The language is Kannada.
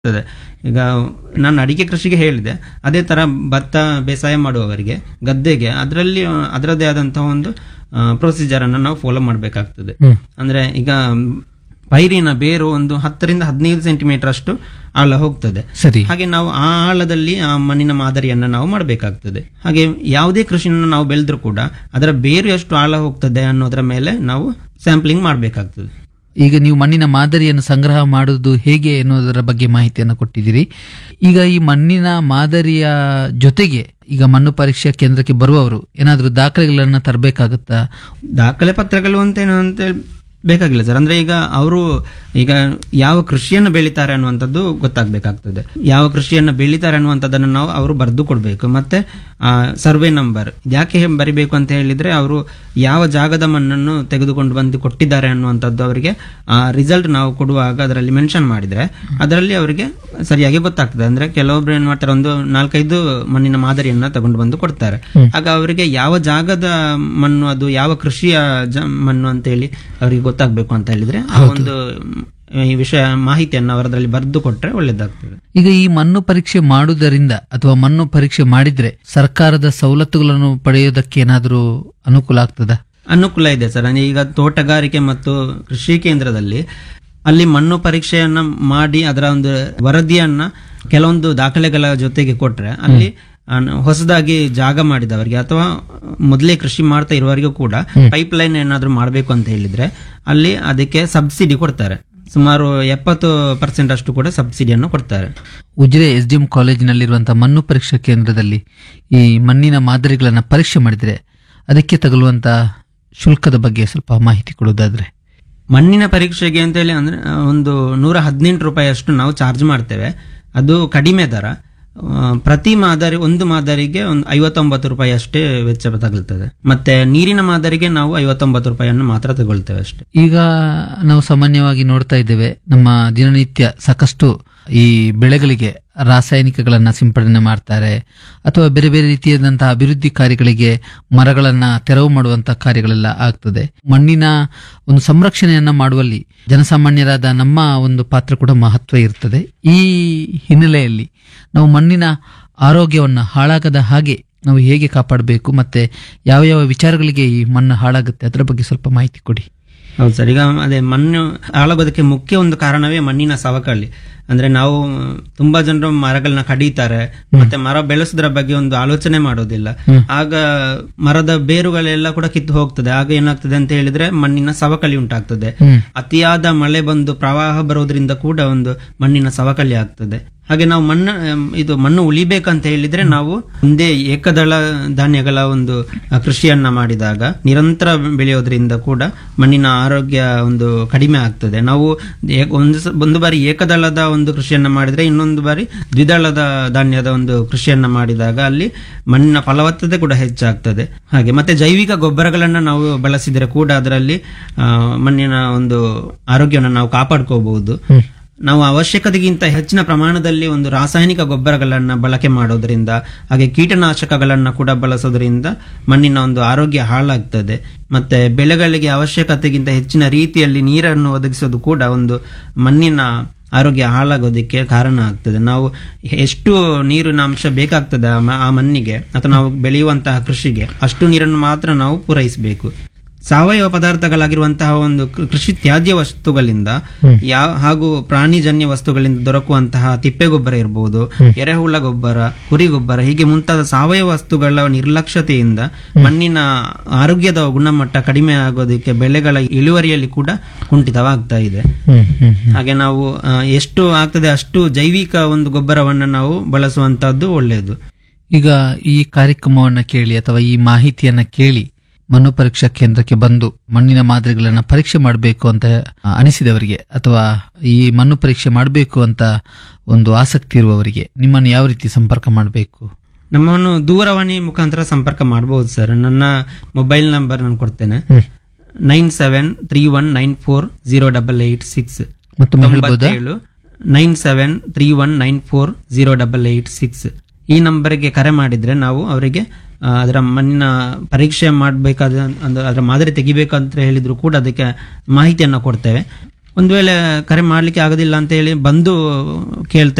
ಆಗ್ತದೆ ಈಗ ನಾನು ಅಡಿಕೆ ಕೃಷಿಗೆ ಹೇಳಿದೆ ಅದೇ ತರ ಭತ್ತ ಬೇಸಾಯ ಮಾಡುವವರಿಗೆ ಗದ್ದೆಗೆ ಅದರಲ್ಲಿ ಅದರದ್ದೇ ಆದಂತಹ ಒಂದು ಪ್ರೊಸೀಜರ್ ಅನ್ನು ನಾವು ಫಾಲೋ ಮಾಡಬೇಕಾಗ್ತದೆ ಹ್ಮ್. ಅಂದ್ರೆ ಈಗ ಪೈರಿನ ಬೇರು ಒಂದು ಹತ್ತರಿಂದ ಹದಿನೈದು ಸೆಂಟಿಮೀಟರ್ ಅಷ್ಟು ಆಳ ಹೋಗ್ತದೆ ಸರಿ ಹಾಗೆ ನಾವು ಆ ಆಳದಲ್ಲಿ ಆ ಮಣ್ಣಿನ ಮಾದರಿಯನ್ನ ನಾವು ಮಾಡಬೇಕಾಗ್ತದೆ ಹಾಗೆ ಯಾವುದೇ ಕೃಷಿನ ನಾವು ಬೆಳೆದ್ರೂ ಕೂಡ ಅದರ ಬೇರು ಎಷ್ಟು ಆಳ ಹೋಗ್ತದೆ ಅನ್ನೋದರ ಮೇಲೆ ನಾವು ಸ್ಯಾಂಪ್ಲಿಂಗ್ ಮಾಡಬೇಕಾಗ್ತದೆ ಈಗ ನೀವು ಮಣ್ಣಿನ ಮಾದರಿಯನ್ನು ಸಂಗ್ರಹ ಮಾಡುವುದು ಹೇಗೆ ಎನ್ನುವುದರ ಬಗ್ಗೆ ಮಾಹಿತಿಯನ್ನು ಕೊಟ್ಟಿದ್ದೀರಿ ಈಗ ಈ ಮಣ್ಣಿನ ಮಾದರಿಯ ಜೊತೆಗೆ ಈಗ ಮಣ್ಣು ಪರೀಕ್ಷಾ ಕೇಂದ್ರಕ್ಕೆ ಬರುವವರು ಏನಾದರೂ ದಾಖಲೆಗಳನ್ನ ತರಬೇಕಾಗುತ್ತಾ ದಾಖಲೆ ಪತ್ರಗಳು ಅಂತ ಏನು ಅಂತ ಹೇಳಿ ಬೇಕಾಗಿಲ್ಲ ಸರ್ ಅಂದ್ರೆ ಈಗ ಅವರು ಈಗ ಯಾವ ಕೃಷಿಯನ್ನು ಬೆಳಿತಾರೆ ಅನ್ನುವಂಥದ್ದು ಗೊತ್ತಾಗಬೇಕಾಗ್ತದೆ ಯಾವ ಕೃಷಿಯನ್ನು ಬೆಳಿತಾರೆ ಅನ್ನುವಂಥದ್ದನ್ನು ನಾವು ಅವರು ಬರೆದು ಕೊಡಬೇಕು ಮತ್ತೆ ಸರ್ವೆ ನಂಬರ್ ಯಾಕೆ ಹೇ- ಬರಿಬೇಕು ಅಂತ ಹೇಳಿದ್ರೆ ಅವರು ಯಾವ ಜಾಗದ ಮಣ್ಣನ್ನು ತೆಗೆದುಕೊಂಡು ಬಂದು ಕೊಟ್ಟಿದ್ದಾರೆ ಅನ್ನುವಂಥದ್ದು ಅವರಿಗೆ ರಿಸಲ್ಟ್ ನಾವು ಕೊಡುವಾಗ ಅದರಲ್ಲಿ ಮೆನ್ಷನ್ ಮಾಡಿದ್ರೆ ಅದರಲ್ಲಿ ಅವರಿಗೆ ಸರಿಯಾಗಿ ಗೊತ್ತಾಗ್ತದೆ ಅಂದ್ರೆ ಕೆಲವೊಬ್ರು ಏನ್ ಮಾಡ್ತಾರೆ ಒಂದು ನಾಲ್ಕೈದು ಮಣ್ಣಿನ ಮಾದರಿಯನ್ನ ತಗೊಂಡು ಬಂದು ಕೊಡ್ತಾರೆ ಆಗ ಅವರಿಗೆ ಯಾವ ಜಾಗದ ಮಣ್ಣು ಅದು ಯಾವ ಕೃಷಿಯ ಜ- ಮಣ್ಣು ಅಂತ ಹೇಳಿ ಅವರಿಗೆ ಗೊತ್ತಾಗ್ಬೇಕು ಅಂತ ಹೇಳಿದ್ರೆ ಆ ಒಂದು ಮ್, ಈ ವಿಷಯ ಮಾಹಿತಿಯನ್ನು ಅವರದ್ರಲ್ಲಿ ಬರೆದು ಕೊಟ್ರೆ ಒಳ್ಳೇದಾಗ್ತದೆ ಈಗ ಈ ಮಣ್ಣು ಪರೀಕ್ಷೆ ಮಾಡುವುದರಿಂದ ಅಥವಾ ಮಣ್ಣು ಪರೀಕ್ಷೆ ಮಾಡಿದ್ರೆ ಸರ್ಕಾರದ ಸವಲತ್ತುಗಳನ್ನು ಪಡೆಯುವುದಕ್ಕೆ ಏನಾದರೂ ಅನುಕೂಲ ಆಗ್ತದಾ ಅನುಕೂಲ ಇದೆ ಸರ್ ಅಂದ್ರೆ ಈಗ ತೋಟಗಾರಿಕೆ ಮತ್ತು ಕೃಷಿ ಕೇಂದ್ರದಲ್ಲಿ ಅಲ್ಲಿ ಮಣ್ಣು ಪರೀಕ್ಷೆಯನ್ನ ಮಾಡಿ ಅದರ ಒಂದು ವರದಿಯನ್ನ ಕೆಲವೊಂದು ದಾಖಲೆಗಳ ಜೊತೆಗೆ ಕೊಟ್ರೆ ಅಲ್ಲಿ ಅನ್- ಹೊಸದಾಗಿ ಜಾಗ ಮಾಡಿದವರಿಗೆ ಅಥವಾ ಮೊದಲೇ ಕೃಷಿ ಮಾಡ್ತಾ ಇರುವವರಿಗೂ ಕೂಡ ಪೈಪ್ ಲೈನ್ ಏನಾದ್ರು ಮಾಡಬೇಕು ಅಂತ ಹೇಳಿದ್ರೆ ಅಲ್ಲಿ ಅದಕ್ಕೆ ಸಬ್ಸಿಡಿ ಕೊಡ್ತಾರೆ ಸುಮಾರು ಎಪ್ಪತ್ತು ಪರ್ಸೆಂಟ್ ಅಷ್ಟು ಕೂಡ ಸಬ್ಸಿಡಿಯನ್ನು ಕೊಡ್ತಾರೆ ಉಜಿರೆ ಎಸ್ ಡಿ ಎಂ ಕಾಲೇಜಿನಲ್ಲಿರುವಂತಹ ಮಣ್ಣು ಪರೀಕ್ಷಾ ಕೇಂದ್ರದಲ್ಲಿ ಈ ಮಣ್ಣಿನ ಮಾದರಿಗಳನ್ನು ಪರೀಕ್ಷೆ ಮಾಡಿದ್ರೆ ಅದಕ್ಕೆ ತಗುಲುವಂತಹ ಶುಲ್ಕದ ಬಗ್ಗೆ ಸ್ವಲ್ಪ ಮಾಹಿತಿ ಕೊಡೋದಾದ್ರೆ ಮಣ್ಣಿನ ಪರೀಕ್ಷೆಗೆ ಅಂತ ಹೇಳಿ ಅಂದ್ರೆ ಆ, ಒಂದು ನೂರ ಹದಿನೆಂಟು ರೂಪಾಯಿ ಅಷ್ಟು ನಾವು ಚಾರ್ಜ್ ಮಾಡ್ತೇವೆ ಅದು ಕಡಿಮೆ ದರ ಆ, ಪ್ರತಿ ಮಾದರಿ ಒಂದು ಮಾದರಿಗೆ ಒಂದು ಐವತ್ತೊಂಬತ್ತು ರೂಪಾಯಿ ಅಷ್ಟೇ ವೆಚ್ಚ ತಗುಲ್ತದೆ ಮತ್ತೆ ನೀರಿನ ಮಾದರಿಗೆ ನಾವು ಐವತ್ತೊಂಬತ್ತು ರೂಪಾಯಿಯನ್ನು ಮಾತ್ರ ತಗೊಳ್ತೇವೆ ಅಷ್ಟೇ ಈಗ ನಾವು ಸಾಮಾನ್ಯವಾಗಿ ನೋಡ್ತಾ ಇದ್ದೇವೆ ನಮ್ಮ ದಿನನಿತ್ಯ ಸಾಕಷ್ಟು ಈ ಬೆಳೆಗಳಿಗೆ ರಾಸಾಯನಿಕಗಳನ್ನ ಸಿಂಪಡಣೆ ಮಾಡ್ತಾರೆ ಅಥವಾ ಬೇರೆ ಬೇರೆ ರೀತಿಯಾದಂತಹ ಅಭಿವೃದ್ಧಿ ಕಾರ್ಯಗಳಿಗೆ ಮರಗಳನ್ನ ತೆರವು ಮಾಡುವಂತಹ ಕಾರ್ಯಗಳೆಲ್ಲ ಆಗ್ತದೆ ಮಣ್ಣಿನ ಒಂದು ಸಂರಕ್ಷಣೆಯನ್ನ ಮಾಡುವಲ್ಲಿ ಜನಸಾಮಾನ್ಯರಾದ ನಮ್ಮ ಒಂದು ಪಾತ್ರ ಕೂಡ ಮಹತ್ವ ಇರ್ತದೆ ಈ ಹಿನ್ನೆಲೆಯಲ್ಲಿ ನಾವು ಮಣ್ಣಿನ ಆರೋಗ್ಯವನ್ನ ಹಾಳಾಗದ ಹಾಗೆ ನಾವು ಹೇಗೆ ಕಾಪಾಡಬೇಕು ಮತ್ತೆ ಯಾವ ಯಾವ ವಿಚಾರಗಳಿಗೆ ಈ ಮಣ್ಣು ಹಾಳಾಗುತ್ತೆ ಅದರ ಬಗ್ಗೆ ಸ್ವಲ್ಪ ಮಾಹಿತಿ ಕೊಡಿ ಹೌದು ಸರ್ ಈಗ ಅದೇ ಮಣ್ಣು ಹಾಳಾಗೋದಕ್ಕೆ ಮುಖ್ಯ ಒಂದು ಕಾರಣವೇ ಮಣ್ಣಿನ ಸವಕಳಿ ಅಂದ್ರೆ ನಾವು ತುಂಬಾ ಜನರು ಮರಗಳನ್ನ ಕಡಿತಾರೆ ಮತ್ತೆ ಮರ ಬೆಳೆಸೋದ್ರ ಬಗ್ಗೆ ಒಂದು ಆಲೋಚನೆ ಮಾಡೋದಿಲ್ಲ ಆಗ ಮರದ ಬೇರುಗಳೆಲ್ಲ ಕೂಡ ಕಿತ್ತು ಹೋಗ್ತದೆ ಆಗ ಏನಾಗ್ತದೆ ಅಂತ ಹೇಳಿದ್ರೆ ಮಣ್ಣಿನ ಸವಕಳಿ ಉಂಟಾಗ್ತದೆ ಅತಿಯಾದ ಮಳೆ ಬಂದು ಪ್ರವಾಹ ಬರೋದ್ರಿಂದ ಕೂಡ ಒಂದು ಮಣ್ಣಿನ ಸವಕಳಿ ಆಗ್ತದೆ ಹಾಗೆ ನಾವು ಮಣ್ಣು ಅಮ್, ಇದು ಮಣ್ಣು ಉಳಿಬೇಕಂತ ಹೇಳಿದ್ರೆ ನಾವು ಒಂದೇ ಏಕದಳ ಧಾನ್ಯಗಳ ಒಂದು ಆ, ಕೃಷಿಯನ್ನ ಮಾಡಿದಾಗ ನಿರಂತರ ಬೆಳೆಯೋದ್ರಿಂದ ಕೂಡ ಮಣ್ಣಿನ ಆರೋಗ್ಯ ಒಂದು ಕಡಿಮೆ ಆಗ್ತದೆ ನಾವು ಏ- ಒಂದು ಸ- ಒಂದು ಬಾರಿ ಏಕದಳದ ಒಂದು ಕೃಷಿಯನ್ನ ಮಾಡಿದ್ರೆ ಇನ್ನೊಂದು ಬಾರಿ ದ್ವಿದಳದ ಧಾನ್ಯದ ಒಂದು ಕೃಷಿಯನ್ನ ಮಾಡಿದಾಗ ಅಲ್ಲಿ ಮಣ್ಣಿನ ಫಲವತ್ತತೆ ಕೂಡ ಹೆಚ್ಚಾಗ್ತದೆ ಹಾಗೆ ಮತ್ತೆ ಜೈವಿಕ ಗೊಬ್ಬರಗಳನ್ನ ನಾವು ಬಳಸಿದ್ರೆ ಕೂಡ ಅದರಲ್ಲಿ ಆ, ಮಣ್ಣಿನ ಒಂದು ಆರೋಗ್ಯವನ್ನು ನಾವು ಕಾಪಾಡ್ಕೋಬಹುದು ನಾವು ಅವಶ್ಯಕತೆಗಿಂತ ಹೆಚ್ಚಿನ ಪ್ರಮಾಣದಲ್ಲಿ ಒಂದು ರಾಸಾಯನಿಕ ಗೊಬ್ಬರಗಳನ್ನ ಬಳಕೆ ಮಾಡೋದ್ರಿಂದ ಹಾಗೆ ಕೀಟನಾಶಕಗಳನ್ನ ಕೂಡ ಬಳಸೋದ್ರಿಂದ ಮಣ್ಣಿನ ಒಂದು ಆರೋಗ್ಯ ಹಾಳಾಗ್ತದೆ ಮತ್ತೆ ಬೆಳೆಗಳಿಗೆ ಅವಶ್ಯಕತೆಗಿಂತ ಹೆಚ್ಚಿನ ರೀತಿಯಲ್ಲಿ ನೀರನ್ನು ಒದಗಿಸೋದು ಕೂಡ ಒಂದು ಮಣ್ಣಿನ ಆರೋಗ್ಯ ಹಾಳಾಗೋದಕ್ಕೆ ಕಾರಣ ಆಗ್ತದೆ ನಾವು ಎಷ್ಟು ನೀರಿನ ಅಂಶ ಬೇಕಾಗ್ತದೆ ಆ ಮ- ಆ ಮಣ್ಣಿಗೆ ಅಥವಾ ನಾವು ಬೆಳೆಯುವಂತಹ ಕೃಷಿಗೆ ಅಷ್ಟು ನೀರನ್ನು ಮಾತ್ರ ನಾವು ಪೂರೈಸಬೇಕು ಸಾವಯವ ಪದಾರ್ಥಗಳಾಗಿರುವಂತಹ ಒಂದು ಕೃ- ಕೃಷಿ ತ್ಯಾಜ್ಯ ವಸ್ತುಗಳಿಂದ ಯಾವ ಹಾಗೂ ಪ್ರಾಣಿಜನ್ಯ ವಸ್ತುಗಳಿಂದ ದೊರಕುವಂತಹ ತಿಪ್ಪೆ ಗೊಬ್ಬರ ಇರಬಹುದು ಎರೆಹುಳ ಗೊಬ್ಬರ ಕುರಿ ಗೊಬ್ಬರ ಹೀಗೆ ಮುಂತಾದ ಸಾವಯವ ವಸ್ತುಗಳ ನಿರ್ಲಕ್ಷ್ಯತೆಯಿಂದ ಮಣ್ಣಿನ ಆರೋಗ್ಯದ ಗುಣಮಟ್ಟ ಕಡಿಮೆ ಆಗೋದಕ್ಕೆ ಬೆಳೆಗಳ ಇಳುವರಿಯಲ್ಲಿ ಕೂಡ ಕುಂಠಿತವಾಗ್ತಾ ಇದೆ ಹಾಗೆ ನಾವು ಆ, ಎಷ್ಟು ಆಗ್ತದೆ ಅಷ್ಟು ಜೈವಿಕ ಒಂದು ಗೊಬ್ಬರವನ್ನು ನಾವು ಬಳಸುವಂತಹದ್ದು ಒಳ್ಳೆಯದು ಈಗ ಈ ಕಾರ್ಯಕ್ರಮವನ್ನ ಕೇಳಿ ಅಥವಾ ಈ ಮಾಹಿತಿಯನ್ನ ಕೇಳಿ ಮಣ್ಣು ಪರೀಕ್ಷಾ ಕೇಂದ್ರಕ್ಕೆ ಬಂದು ಮಣ್ಣಿನ ಮಾದರಿಗಳನ್ನ ಪರೀಕ್ಷೆ ಮಾಡಬೇಕು ಅಂತ ಆ, ಅನಿಸಿದವರಿಗೆ ಅಥವಾ ಈ ಮಣ್ಣು ಪರೀಕ್ಷೆ ಮಾಡಬೇಕು ಅಂತ ಒಂದು ಆಸಕ್ತಿ ಇರುವವರಿಗೆ ನಿಮ್ಮನ್ನು ಯಾವ ರೀತಿ ಸಂಪರ್ಕ ಮಾಡಬೇಕು ನಮ್ಮನ್ನು ದೂರವಾಣಿ ಮುಖಾಂತರ ಸಂಪರ್ಕ ಮಾಡಬಹುದು ಸರ್ ನನ್ನ ಮೊಬೈಲ್ ನಂಬರ್ ನಾನು ಕೊಡ್ತೇನೆ nine seven three one nine four zero double eight six ಮತ್ತೊಮ್ಮೆ ಹೇಳ್ಬೋದಾ ತೊಂಬತ್ತೇಳು nine seven three one nine four zero double eight six ಈ ನಂಬರ್ಗೆ ಕರೆ ಮಾಡಿದ್ರೆ ನಾವು ಅವರಿಗೆ ಆ, ಅದರ ಮಣ್ಣಿನ ಪರೀಕ್ಷೆ ಮಾಡಬೇಕಾದ ಅದರ ಮಾದರಿ ತೆಗಿಬೇಕಂತ ಹೇಳಿದ್ರು ಕೂಡ ಅದಕ್ಕೆ ಮಾಹಿತಿಯನ್ನು ಕೊಡ್ತೇವೆ ಒಂದು ವೇಳೆ ಕರೆ ಮಾಡ್ಲಿಕ್ಕೆ ಆಗೋದಿಲ್ಲ ಅಂತ ಹೇಳಿ ಬಂದು ಕೇಳ್ತಾ